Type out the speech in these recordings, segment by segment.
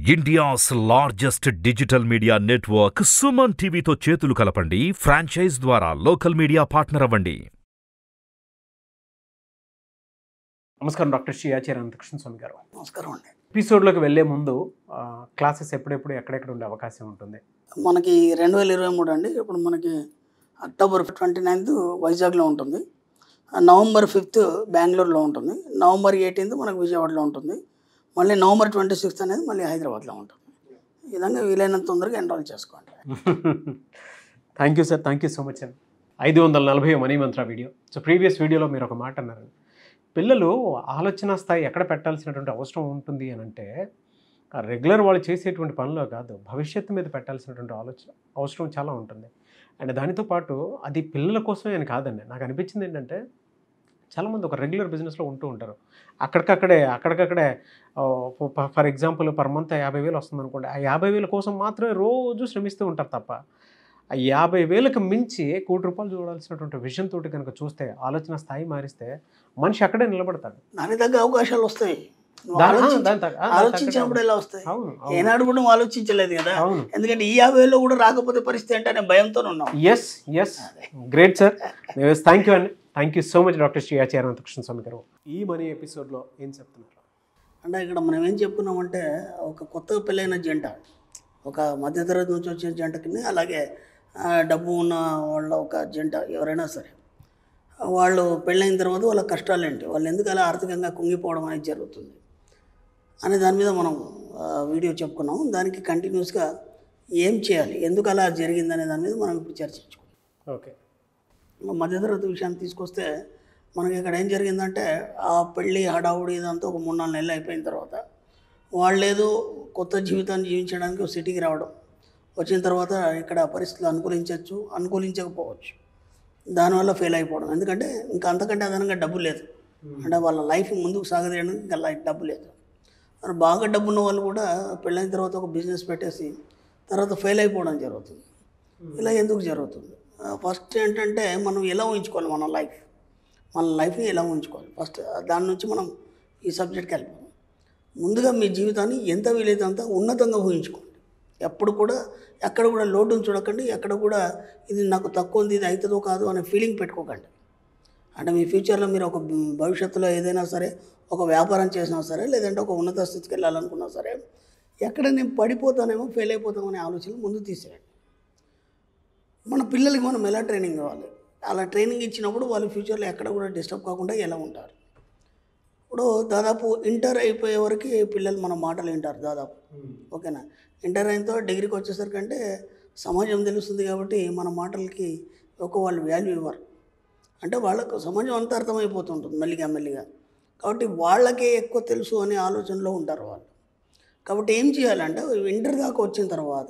India's largest digital media network Suman టీవీతో చేతులు కలపండి ఫ్రాంచైజ్ ద్వారా లోకల్ మీడియా పార్ట్నర్ అవ్వండి నమస్కారం డాక్టర్ శ్రీ ఆచార్య అనంతకృష్ణ స్వామి గారు నమస్కారం అండి ఎపిసోడ్లోకి వెళ్ళే ముందు ఆ, క్లాసెస్ ఎప్పుడెప్పుడు ఎక్కడెక్కడ ఉండే అవకాశం ఉంటుంది మనకి రెండు వేల ఇరవై మూడు అండి ఇప్పుడు మనకి అక్టోబర్ ట్వంటీ నైన్త్ వైజాగ్లో ఉంటుంది ఆ, నవంబర్ ఫిఫ్త్ బెంగళూరులో ఉంటుంది నవంబర్ ఎయిటీన్త్ మనకు విజయవాడలో ఉంటుంది మళ్ళీ నవంబర్ ట్వంటీ సిక్స్త్ అనేది మళ్ళీ హైదరాబాద్లో ఉంటుంది ఈ విధంగా వీలైనంత తొందరగా ఎన్రోల్ చేసుకోండి thank you sir thank you so much అండి ఐదు వందల నలభై మనీ మంత్ర వీడియో సో ప్రీవియస్ వీడియోలో మీరు ఒక మాట అన్నారు పిల్లలు ఆలోచన స్థాయి ఎక్కడ పెట్టాల్సినటువంటి అవసరం ఉంటుంది అని అంటే రెగ్యులర్ వాళ్ళు చేసేటువంటి పనిలో కాదు భవిష్యత్తు మీద పెట్టాల్సినటువంటి ఆలోచన అవసరం చాలా ఉంటుంది అండ్ దానితో పాటు అది పిల్లల కోసమే అని కాదండి నాకు అనిపించింది ఏంటంటే చాలామంది ఒక రెగ్యులర్ బిజినెస్లో ఉంటూ ఉంటారు అక్కడికక్కడే అక్కడికక్కడే ఫర్ ఎగ్జాంపుల్ పర్ మంత్ యాభై వేలు వస్తుంది అనుకోండి ఆ యాభై వేల కోసం మాత్రమే రోజు శ్రమిస్తూ ఉంటారు తప్ప ఆ యాభై వేలకు మించి కోటి రూపాయలు చూడాల్సినటువంటి విషయం తోటి కనుక చూస్తే ఆలోచన స్థాయి మారిస్తే మనిషి అక్కడే నిలబడతాడు దాని తగ్గ అవకాశాలు వస్తాయి నువ్వు దా- ఆలోచించి- దాని తగ్గ- ఆ, దాని ఆలోచించినప్పుడు తగ్గ- ఎలా వస్తాయి అవును అవును ఏనాడు కూడా నువ్వు ఆలోచించలేదు కదా అవును ఎందుకంటే ఈ యాభై వేలో కూడా రాకపోతే పరిస్థితి అంటే నేను భయంతో ఉన్నాం yes yes great sir thank you అండి thank you so much doctor Shri Acharya Anantakrishna Swami గారు ఈ మనీ ఎపిసోడ్లో ఏం చెప్తున్నారు అంటే ఇక్కడ మనం ఏం చెప్పుకున్నామంటే ఒక కొత్తగా పెళ్ళైన జంట ఒక మధ్యతరగతి నుంచి వచ్చిన జంటకి అలాగే ఆ, డబ్బు ఉన్న వాళ్ళ ఒక జంట ఎవరైనా సరే వాళ్ళు పెళ్ళైన తర్వాత వాళ్ళ కష్టాలు ఏంటి వాళ్ళు ఎందుకు అలా ఆర్థికంగా కుంగిపోవడం అనేది జరుగుతుంది అనే దాని మీద మనం ఆ, వీడియో చెప్పుకున్నాం దానికి కంటిన్యూస్గా ఏం చేయాలి ఎందుకు అలా జరిగిందనే దాని మీద మనం ఇప్పుడు చర్చించుకుందాం ఓకే మధ్యతరగతి విషయాన్ని తీసుకొస్తే మనకి ఇక్కడ ఏం జరిగిందంటే ఆ పెళ్ళి హడావుడి ఇదంతా ఒక మూడు నాలుగు నెలలు అయిపోయిన తర్వాత వాళ్ళేదో కొత్త జీవితాన్ని జీవించడానికి ఒక సిటీకి రావడం వచ్చిన తర్వాత ఇక్కడ పరిస్థితులు అనుకూలించవచ్చు అనుకూలించకపోవచ్చు దానివల్ల ఫెయిల్ అయిపోవడం ఎందుకంటే ఇంకా అంతకంటే అదనంగా డబ్బు లేదు అంటే వాళ్ళ లైఫ్ ముందుకు సాగదీయడానికి ఇంకా లైఫ్ డబ్బు లేదు మరి బాగా డబ్బు ఉన్న వాళ్ళు కూడా పెళ్ళైన తర్వాత ఒక బిజినెస్ పెట్టేసి తర్వాత ఫెయిల్ అయిపోవడం జరుగుతుంది ఇలా ఎందుకు జరుగుతుంది ఫస్ట్ ఏంటంటే మనం ఎలా ఊహించుకోవాలి మన లైఫ్ మన లైఫ్ని ఎలా ఊహించుకోవాలి ఫస్ట్ దాని నుంచి మనం ఈ సబ్జెక్ట్కి వెళ్ళిపోవాలి ముందుగా మీ జీవితాన్ని ఎంత వీలైతే అంత ఉన్నతంగా ఊహించుకోండి ఎప్పుడు కూడా ఎక్కడ కూడా లోటును చూడకండి ఎక్కడ కూడా ఇది నాకు తక్కువ ఉంది ఇది అవుతుందో కాదు అనే ఫీలింగ్ పెట్టుకోకండి అంటే మీ ఫ్యూచర్లో మీరు ఒక భవిష్యత్తులో ఏదైనా సరే ఒక వ్యాపారం చేసినా సరే లేదంటే ఒక ఉన్నత స్థితికి వెళ్ళాలనుకున్నా సరే ఎక్కడ నేను పడిపోతానేమో ఫెయిల్ అయిపోతామో అనే ఆలోచన ముందు తీసేయండి మన పిల్లలకి మనం ఎలా ట్రైనింగ్ ఇవ్వాలి అలా ట్రైనింగ్ ఇచ్చినప్పుడు వాళ్ళు ఫ్యూచర్లో ఎక్కడ కూడా డిస్టర్బ్ కాకుండా ఎలా ఉంటారు ఇప్పుడు దాదాపు ఇంటర్ అయిపోయే వరకు పిల్లలు మన మాటలు వింటారు దాదాపు ఓకేనా ఇంటర్ అయిన తర్వాత డిగ్రీకి వచ్చేసరికి అంటే సమాజం తెలుస్తుంది కాబట్టి మన మాటలకి ఒక వాళ్ళు వాల్యూ ఇవ్వరు అంటే వాళ్ళకు సమాజం అంతా అర్థమైపోతుంటుంది మెల్లిగా మెల్లిగా కాబట్టి వాళ్ళకే ఎక్కువ తెలుసు అనే ఆలోచనలో ఉంటారు వాళ్ళు కాబట్టి ఏం చేయాలంటే ఇంటర్ దాకా వచ్చిన తర్వాత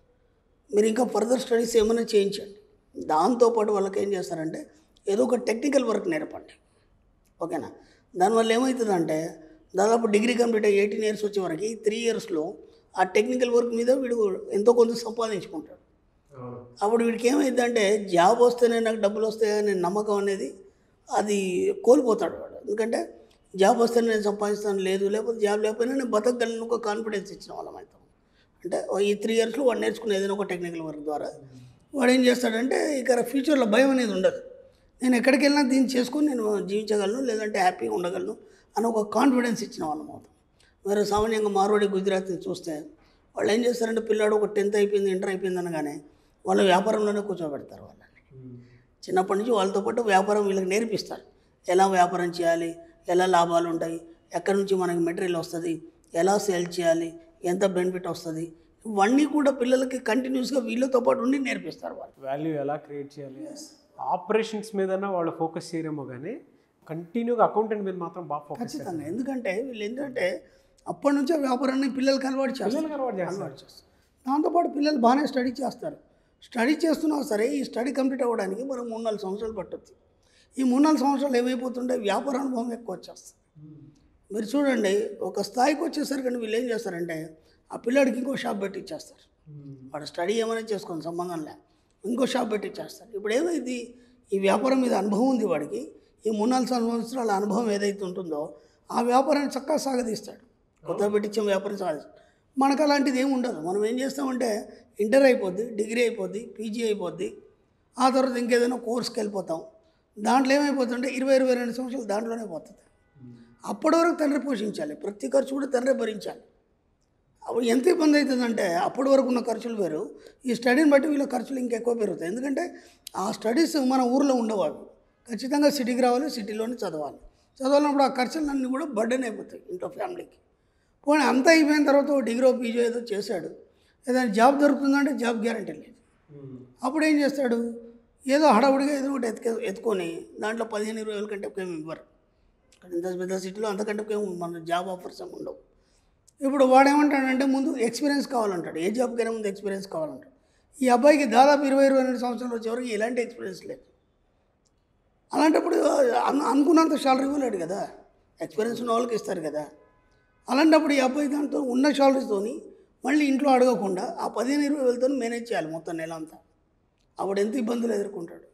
మీరు ఇంకా ఫర్దర్ స్టడీస్ ఏమైనా చేయించండి దాంతోపాటు వాళ్ళకి ఏం చేస్తారంటే ఏదో ఒక టెక్నికల్ వర్క్ నేర్పండి ఓకేనా దానివల్ల ఏమవుతుందంటే దాదాపు డిగ్రీ కంప్లీట్ అయ్యి ఎయిటీన్ ఇయర్స్ వచ్చే వరకు త్రీ ఇయర్స్లో ఆ టెక్నికల్ వర్క్ మీద వీడు ఎంతో కొంత సంపాదించుకుంటాడు అప్పుడు వీడికి ఏమైందంటే జాబ్ వస్తేనే నాకు డబ్బులు వస్తాయనే నమ్మకం అనేది అది కోల్పోతాడు వాడు ఎందుకంటే జాబ్ వస్తేనే నేను సంపాదిస్తాను లేదు లేకపోతే జాబ్ లేకపోయినా నేను బతకగలను ఒక కాన్ఫిడెన్స్ ఇచ్చిన వాళ్ళం అవుతాం అంటే ఈ త్రీ ఇయర్స్లో వాడు నేర్చుకునే ఏదైనా ఒక టెక్నికల్ వర్క్ ద్వారా వాడు ఏం చేస్తాడంటే ఇక ఫ్యూచర్లో భయం అనేది ఉండదు నేను ఎక్కడికి వెళ్ళినా దీన్ని చేసుకొని నేను జీవించగలను లేదంటే హ్యాపీగా ఉండగలను అని ఒక కాన్ఫిడెన్స్ ఇచ్చిన వాళ్ళం అవుతాం మరి సామాన్యంగా మార్వాడి గుజరాత్ని చూస్తే వాళ్ళు ఏం చేస్తారంటే పిల్లాడు ఒక టెన్త్ అయిపోయింది ఇంటర్ అయిపోయింది అనగానే వాళ్ళు వ్యాపారంలోనే కూర్చోబెడతారు వాళ్ళని చిన్నప్పటి నుంచి వాళ్ళతో పాటు వ్యాపారం వీళ్ళకి నేర్పిస్తారు ఎలా వ్యాపారం చేయాలి ఎలా లాభాలు ఉంటాయి ఎక్కడి నుంచి మనకి మెటీరియల్ వస్తుంది ఎలా సేల్ చేయాలి ఎంత బెనిఫిట్ వస్తుంది ఇవన్నీ కూడా పిల్లలకి కంటిన్యూస్గా వీళ్ళతో పాటు ఉండి నేర్పిస్తారు వాళ్ళు వాల్యూ ఎలా క్రియేట్ చేయాలి ఆపరేషన్స్ మీదన్నా వాళ్ళు ఫోకస్ చేయరేమో కానీ కంటిన్యూగా అకౌంటెంట్ మీద మాత్రం బాగా ఫోకస్ ఖచ్చితంగా ఎందుకంటే వీళ్ళు ఏంటంటే అప్పటి నుంచే వ్యాపారాన్ని పిల్లలకి అలవాటు చేస్తారు పిల్లలకి అలవాటు చేస్తారు. అలవాటు చేస్తారు దాంతోపాటు పిల్లలు బాగానే స్టడీ చేస్తారు స్టడీ చేస్తున్నా సరే ఈ స్టడీ కంప్లీట్ అవ్వడానికి మనం మూడు నాలుగు సంవత్సరాలు పట్టొచ్చు ఈ మూడు నాలుగు సంవత్సరాలు ఏమైపోతుంటే వ్యాపార అనుభవం ఎక్కువ వచ్చేస్తుంది మీరు చూడండి ఒక స్థాయికి వచ్చేసరికి వీళ్ళు ఏం చేస్తారంటే ఆ పిల్లాడికి ఇంకో షాప్ పెట్టి ఇచ్చేస్తారు వాడు స్టడీ ఏమైనా చేసుకోండి సంబంధం లే ఇంకో షాప్ పెట్టి ఇచ్చేస్తారు ఇప్పుడు ఏమైంది ఈ వ్యాపారం మీద అనుభవం ఉంది వాడికి ఈ మూడు నాలుగు సంవత్సరాల అనుభవం ఏదైతే ఉంటుందో ఆ వ్యాపారాన్ని చక్కగా సాగదీస్తాడు కొత్త పెట్టించే వ్యాపారం సాగదీస్తాడు మనకు అలాంటిది ఏమి ఉండదు మనం ఏం చేస్తామంటే ఇంటర్ అయిపోద్ది డిగ్రీ అయిపోద్ది పీజీ అయిపోద్ది ఆ తర్వాత ఇంకేదైనా కోర్స్కి వెళ్ళిపోతాం దాంట్లో ఏమైపోతుందంటే ఇరవై ఇరవై రెండు సంవత్సరాలు దాంట్లోనే పోతుంది అప్పటి వరకు తండ్రి పోషించాలి ప్రతి ఖర్చు కూడా తండ్రి భరించాలి అప్పుడు ఎంత ఇబ్బంది అవుతుందంటే అప్పటి వరకు ఉన్న ఖర్చులు వేరు ఈ స్టడీని బట్టి వీళ్ళ ఖర్చులు ఇంకెక్కువ పెరుగుతాయి ఎందుకంటే ఆ స్టడీస్ మన ఊర్లో ఉండేవాళ్ళు ఖచ్చితంగా సిటీకి రావాలి సిటీలోనే చదవాలి చదవాలన్నప్పుడు ఆ ఖర్చులన్నీ కూడా బర్డెన్ అయిపోతాయి ఇంట్లో ఫ్యామిలీకి పోనీ అంతా అయిపోయిన తర్వాత ఓ డిగ్రీ పీజీ ఏదో చేశాడు ఏదైనా జాబ్ దొరుకుతుందంటే జాబ్ గ్యారంటీ లేదు అప్పుడు ఏం చేస్తాడు ఏదో హడావుడిగా ఏదో ఒకటి ఎత్తుక ఎత్తుకొని దాంట్లో పదిహేను ఇరవై వేల కంటే ఎక్కువ ఏమి ఇవ్వరు ఇక్కడ ఇంత పెద్ద సిటీలో అంతకంటే ఎక్కువ ఏమి మన జాబ్ ఆఫర్స్ ఏమి ఉండవు ఇప్పుడు వాడు ఏమంటాడంటే ముందు ఎక్స్పీరియన్స్ కావాలంటాడు ఏ జాబ్కైనా ముందు ఎక్స్పీరియన్స్ కావాలంటాడు ఈ అబ్బాయికి దాదాపు ఇరవై ఇరవై రెండు సంవత్సరాలు వచ్చేవరకు ఎలాంటి ఎక్స్పీరియన్స్ లేదు అలాంటప్పుడు అను అనుకున్నంత శాలరీ ఇవ్వలేడు కదా ఎక్స్పీరియన్స్ ఉన్న వాళ్ళకి ఇస్తారు కదా అలాంటప్పుడు ఈ అబ్బాయి దాంతో ఉన్న శాలరీతోని మళ్ళీ ఇంట్లో అడగకుండా ఆ పదిహేను ఇరవై వేలతో మేనేజ్ చేయాలి మొత్తం నెల అంతా అప్పుడు ఎంత ఇబ్బందులు ఎదుర్కొంటాడు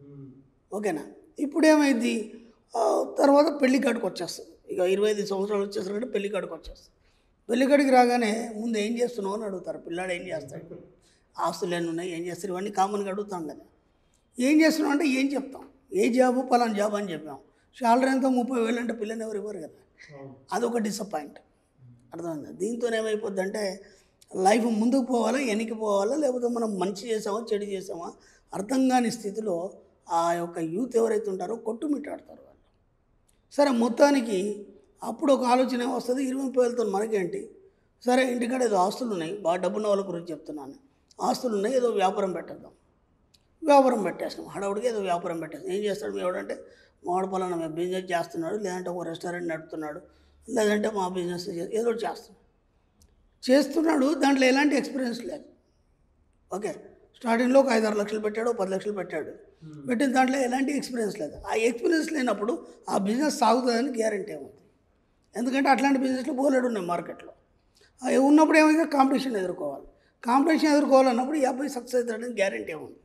ఓకేనా ఇప్పుడు ఏమైంది ఆ, తర్వాత పెళ్లి కాడికి వచ్చేస్తుంది ఇక ఇరవై ఐదు సంవత్సరాలు వచ్చేసరికి పెళ్లి కాడికి వచ్చేస్తుంది పెళ్లి కాడికి రాగానే ముందు ఏం చేస్తున్నావు అని అడుగుతారు పిల్లాడు ఏం చేస్తాడు ఆస్తులు ఎన్ని ఉన్నాయి ఏం చేస్తారు ఇవన్నీ కామన్గా అడుగుతాం కదా ఏం చేస్తున్నావు అంటే ఏం చెప్తాం ఏ జాబు పలానా జాబ్ అని చెప్పాం శాలరీ ఎంత ముప్పై వేలు అంటే పిల్లని ఎవరు ఇవ్వరు కదా అదొక డిసప్పాయింట్ అర్థమైందా దీంతో ఏమైపోద్ది అంటే లైఫ్ ముందుకు పోవాలా వెనక్కి పోవాలా లేకపోతే మనం మంచి చేసామా చెడు చేసామా అర్థం కాని స్థితిలో ఆ యొక్క యూత్ ఎవరైతే ఉంటారో కొట్టుమిట్టాడతారు వాళ్ళు సరే మొత్తానికి అప్పుడు ఒక ఆలోచన ఏం వస్తుంది ఇరవై ముప్పై వేలతో మనకేంటి సరే ఇంటికాడ ఏదో ఆస్తులు ఉన్నాయి బాగా డబ్బున్న వాళ్ళ గురించి చెప్తున్నాను ఆస్తులు ఉన్నాయి ఏదో వ్యాపారం పెట్టేద్దాం వ్యాపారం పెట్టేస్తాం హడావుడికి ఏదో వ్యాపారం పెట్టేస్తాం ఏం చేస్తాడు మీ ఎవడంటే మామిడి పలానా మేము బిజినెస్ చేస్తున్నాడు లేదంటే ఒక రెస్టారెంట్ నడుపుతున్నాడు లేదంటే మా బిజినెస్ చే- ఏదో ఒకటి చేస్తున్నాడు చేస్తున్నాడు దాంట్లో ఎలాంటి ఎక్స్పీరియన్స్ లేదు ఓకే స్టార్టింగ్లో ఒక ఐదారు లక్షలు పెట్టాడు ఓ పది లక్షలు పెట్టాడు పెట్టిన దాంట్లో ఎలాంటి ఎక్స్పీరియన్స్ లేదు ఆ ఎక్స్పీరియన్స్ లేనప్పుడు ఆ బిజినెస్ సాగుతుందని గ్యారంటీ ఉంది ఎందుకంటే అట్లాంటి బిజినెస్లు బోలెడు ఉన్నాయి మార్కెట్లో అవి ఉన్నప్పుడు ఏమైతే కాంపిటీషన్ ఎదుర్కోవాలి కాంపిటీషన్ ఎదుర్కోవాలన్నప్పుడు ఈ అబ్బాయి సక్సెస్ అవుతాడని గ్యారంటీ ఉంది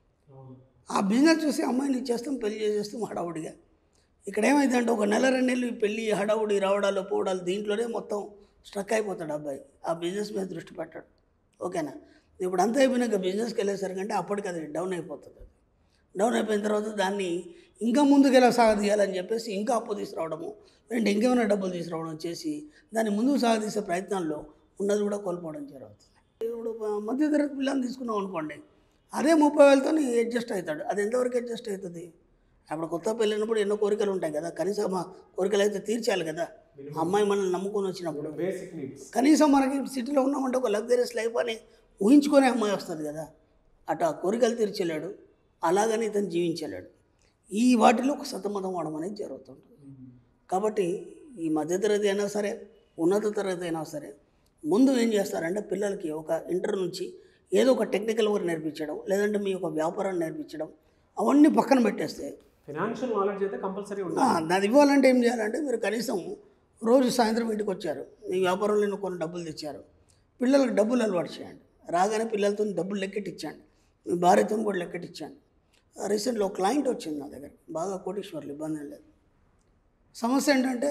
ఆ బిజినెస్ చూసి అమ్మాయిని ఇచ్చేస్తాం పెళ్లి చేసేస్తాం హడావుడిగా ఇక్కడ ఏమైందంటే ఒక నెల రెండు నెలలు ఈ పెళ్ళి హడావుడి రావడాలు పోవడాలు దీంట్లోనే మొత్తం స్ట్రక్ అయిపోతాడు అబ్బాయి ఆ బిజినెస్ మీద దృష్టి పెట్టాడు ఓకేనా ఇప్పుడు అంతా అయిపోయినాక బిజినెస్కి వెళ్ళేసరికంటే అప్పటికి అది డౌన్ అయిపోతుంది అది డౌన్ అయిపోయిన తర్వాత దాన్ని ఇంకా ముందుకు ఎలా సాగదీయాలని చెప్పేసి ఇంకా అప్పు తీసుకురావడము లేదంటే ఇంకేమైనా డబ్బులు తీసుకురావడం చేసి దాన్ని ముందుకు సాగదీసే ప్రయత్నాల్లో ఉన్నది కూడా కోల్పోవడం జరుగుతుంది ఇప్పుడు మధ్యతరగతి పిల్లల్ని తీసుకున్నాం అనుకోండి అదే ముప్పై వేలతో అడ్జస్ట్ అవుతాడు అది ఎంతవరకు అడ్జస్ట్ అవుతుంది అప్పుడు కొత్త పెళ్ళినప్పుడు ఎన్నో కోరికలు ఉంటాయి కదా కనీసం మా కోరికలు అయితే తీర్చాలి కదా అమ్మాయి మనల్ని నమ్ముకొని వచ్చినప్పుడు బేసిక్ నీడ్స్ కనీసం మనకి సిటీలో ఉన్నామంటే ఒక లగ్జరీస్ లైఫ్ అని ఊహించుకునే అమ్మాయి వస్తుంది కదా అటు ఆ కోరికలు తీర్చలేడు అలాగని ఇతను జీవించలేడు ఈ వాటిలో ఒక సతమతం అవడం అనేది జరుగుతుంది కాబట్టి ఈ మధ్యతరగతి అయినా సరే ఉన్నత తరగతి అయినా సరే ముందు ఏం చేస్తారంటే పిల్లలకి ఒక ఇంటర్ నుంచి ఏదో ఒక టెక్నికల్ వర్క్ నేర్పించడం లేదంటే మీ యొక్క వ్యాపారాన్ని నేర్పించడం అవన్నీ పక్కన పెట్టేస్తే ఫినాన్షియల్ నాలెడ్జ్ అయితే కంపల్సరీ ఆ, ఉండాలి దాన్ని ఇవ్వాలంటే ఏం చేయాలంటే మీరు కనీసం రోజు సాయంత్రం ఇంటికి వచ్చారు మీ వ్యాపారంలో నేను కొన్ని డబ్బులు తెచ్చారు పిల్లలకు డబ్బులు అలవాటు చేయండి రాగానే పిల్లలతో డబ్బులు లెక్కెట్టించండి మీ భార్యతో కూడా లెక్కెట్టించండి రీసెంట్లో ఒక క్లయింట్ వచ్చింది నా దగ్గర బాగా కోటీశ్వర్లు ఇబ్బంది ఏం లేదు సమస్య ఏంటంటే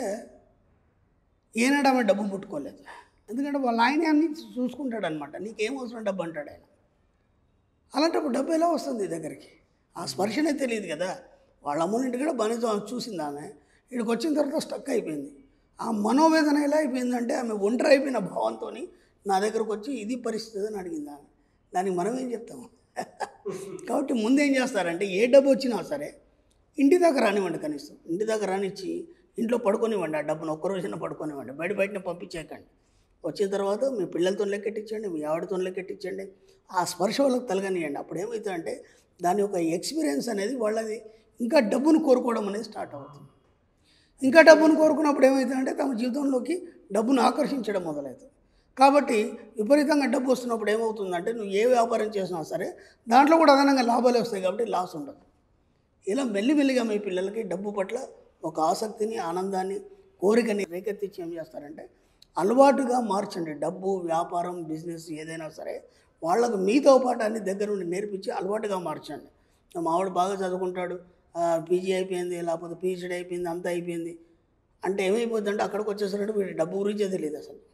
ఏనాడు ఆమె డబ్బు ముట్టుకోలేదు ఎందుకంటే వాళ్ళ ఆయన అన్ని చూసుకుంటాడు అనమాట నీకేం అవసరం డబ్బు అంటాడు ఆయన అలాంటప్పుడు డబ్బు ఎలా వస్తుంది నీ దగ్గరికి ఆ స్పర్శనే తెలియదు కదా వాళ్ళ అమ్మని ఇంటి కూడా బాగానే చూ- చూసింది ఆమె ఇక్కడికి వచ్చిన తర్వాత స్టక్ అయిపోయింది ఆ మనోవేదన ఎలా అయిపోయిందంటే ఆమె ఒంటరి అయిపోయిన భావంతో నా దగ్గరకు వచ్చి ఇది పరిస్థితి అని అడిగింది ఆమె దానికి మనం ఏం చెప్తాము కాబట్టి ముందు ఏం చేస్తారంటే ఏ డబ్బు వచ్చినా సరే ఇంటి దాకా రానివ్వండి కనీసం ఇంటి దాకా రానిచ్చి ఇంట్లో పడుకోనివ్వండి ఆ డబ్బును ఒక్క రోజున పడుకోనివ్వండి బయట బయటనే పంపించేయకండి వచ్చిన తర్వాత మీ పిల్లలతో లెక్కెట్టించండి మీ ఆవిడతో లెక్కెట్టించండి ఆ స్పర్శ వాళ్ళకి తలగనియండి అప్పుడు ఏమవుతుందంటే దాని యొక్క ఎక్స్పీరియన్స్ అనేది వాళ్ళది ఇంకా డబ్బును కోరుకోవడం అనేది స్టార్ట్ అవుతుంది ఇంకా డబ్బును కోరుకున్నప్పుడు ఏమవుతుందంటే తమ జీవితంలోకి డబ్బును ఆకర్షించడం మొదలవుతుంది కాబట్టి విపరీతంగా డబ్బు వస్తున్నప్పుడు ఏమవుతుందంటే నువ్వు ఏ వ్యాపారం చేసినా సరే దాంట్లో కూడా అదనంగా లాభాలు వస్తాయి కాబట్టి లాస్ ఉండదు ఇలా మెల్లిమెల్లిగా మీ పిల్లలకి డబ్బు పట్ల ఒక ఆసక్తిని ఆనందాన్ని కోరికని రేకెత్తించి ఏం చేస్తారంటే అలవాటుగా మార్చండి డబ్బు వ్యాపారం బిజినెస్ ఏదైనా సరే వాళ్ళకు మీతో పాటు అన్ని దగ్గర నుండి నేర్పించి అలవాటుగా మార్చండి మా ఆవిడ బాగా చదువుకుంటాడు పీజీ అయిపోయింది లేకపోతే పీహెచ్డీ అయిపోయింది అంతా అయిపోయింది అంటే ఏమైపోద్ది అంటే అక్కడికి వచ్చేసరికి వీడి డబ్బు గురించే తెలియదు అసలు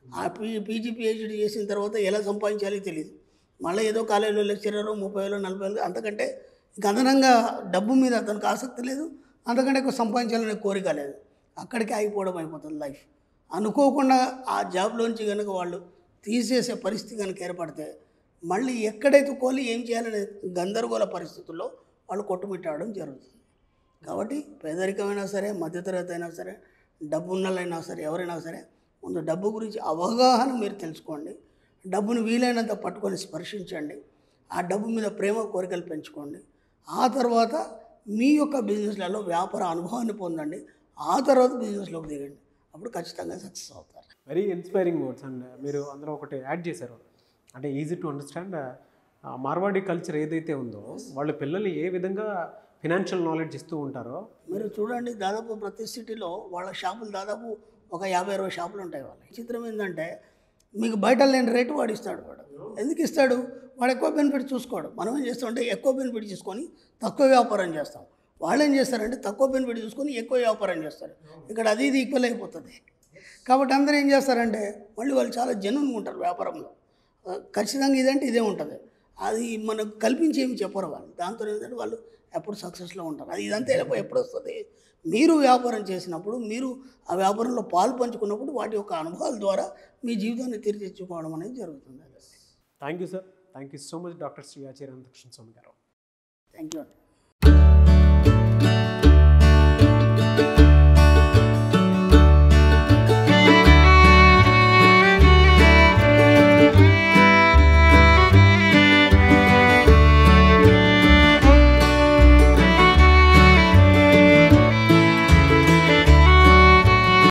ఆ పీ పీజీ పిహెచ్డీ చేసిన తర్వాత ఎలా సంపాదించాలో తెలియదు మళ్ళీ ఏదో కాలేజీలో లెక్చరర్ ముప్పై వేలు నలభై వేలు అంతకంటే ఇంకా అదనంగా డబ్బు మీద అతనికి ఆసక్తి లేదు అంతకంటే ఎక్కువ సంపాదించాలనే కోరిక లేదు అక్కడికి ఆగిపోవడం అయిపోతుంది లైఫ్ అనుకోకుండా ఆ జాబ్లోంచి కనుక వాళ్ళు తీసేసే పరిస్థితి కనుక ఏర్పడితే మళ్ళీ ఎక్కడైతే కోలి ఏం చేయాలనే గందరగోళ పరిస్థితుల్లో వాళ్ళు కొట్టుమిట్టాడడం జరుగుతుంది కాబట్టి పేదరికమైనా సరే మధ్యతరగతి అయినా సరే డబ్బున్నలైనా సరే ఎవరైనా సరే ముందు డబ్బు గురించి అవగాహన మీరు తెలుసుకోండి డబ్బును వీలైనంత పట్టుకొని స్పర్శించండి ఆ డబ్బు మీద ప్రేమ కోరికలు పెంచుకోండి ఆ తర్వాత మీ యొక్క బిజినెస్లలో వ్యాపార అనుభవాన్ని పొందండి ఆ తర్వాత బిజినెస్లోకి దిగండి అప్పుడు ఖచ్చితంగా సక్సెస్ అవుతారు వెరీ ఇన్స్పైరింగ్ వర్డ్స్ అండ్ మీరు అందులో ఒకటి యాడ్ చేశారు అంటే easy to understand Marwari culture ఏదైతే ఉందో వాళ్ళ పిల్లలు ఏ విధంగా ఫినాన్షియల్ నాలెడ్జ్ ఇస్తూ ఉంటారో మీరు చూడండి దాదాపు ప్రతి సిటీలో వాళ్ళ షాపులు దాదాపు ఒక యాభై అరవై షాపులు ఉంటాయి వాళ్ళకి చిత్రం ఏంటంటే మీకు బయట లేని రేటు వాడు ఇస్తాడు వాడు ఎందుకు ఇస్తాడు వాడు ఎక్కువ బెనిఫిట్ చూసుకోడు మనం ఏం చేస్తామంటే ఎక్కువ బెనిఫిట్ తీసుకొని తక్కువ వ్యాపారం చేస్తాం వాళ్ళు ఏం చేస్తారంటే తక్కువ బెనిఫిట్ చూసుకొని ఎక్కువ వ్యాపారం చేస్తారు ఇక్కడ అది ఇది ఈక్వల్ అయిపోతుంది కాబట్టి అందరూ ఏం చేస్తారంటే మళ్ళీ వాళ్ళు చాలా జెన్యున్గా ఉంటారు వ్యాపారంలో ఆ, ఖచ్చితంగా ఇదంటే ఇదే ఉంటుంది అది మనకు కల్పించి ఏమి చెప్పరు వాళ్ళు దాంతో ఏంటంటే వాళ్ళు ఎప్పుడు సక్సెస్లో ఉంటారు అది ఇదంతా ఎప్పుడు ఎప్పుడు వస్తుంది మీరు వ్యాపారం చేసినప్పుడు మీరు ఆ వ్యాపారంలో పాలు పంచుకున్నప్పుడు వాటి యొక్క అనుభవాల ద్వారా మీ జీవితాన్ని తీర్చిచ్చుకోవడం అనేది జరుగుతుంది thank you sir thank you so much doctor Shri Acharya Anantakrishna Swami గారు థ్యాంక్ యూ అండి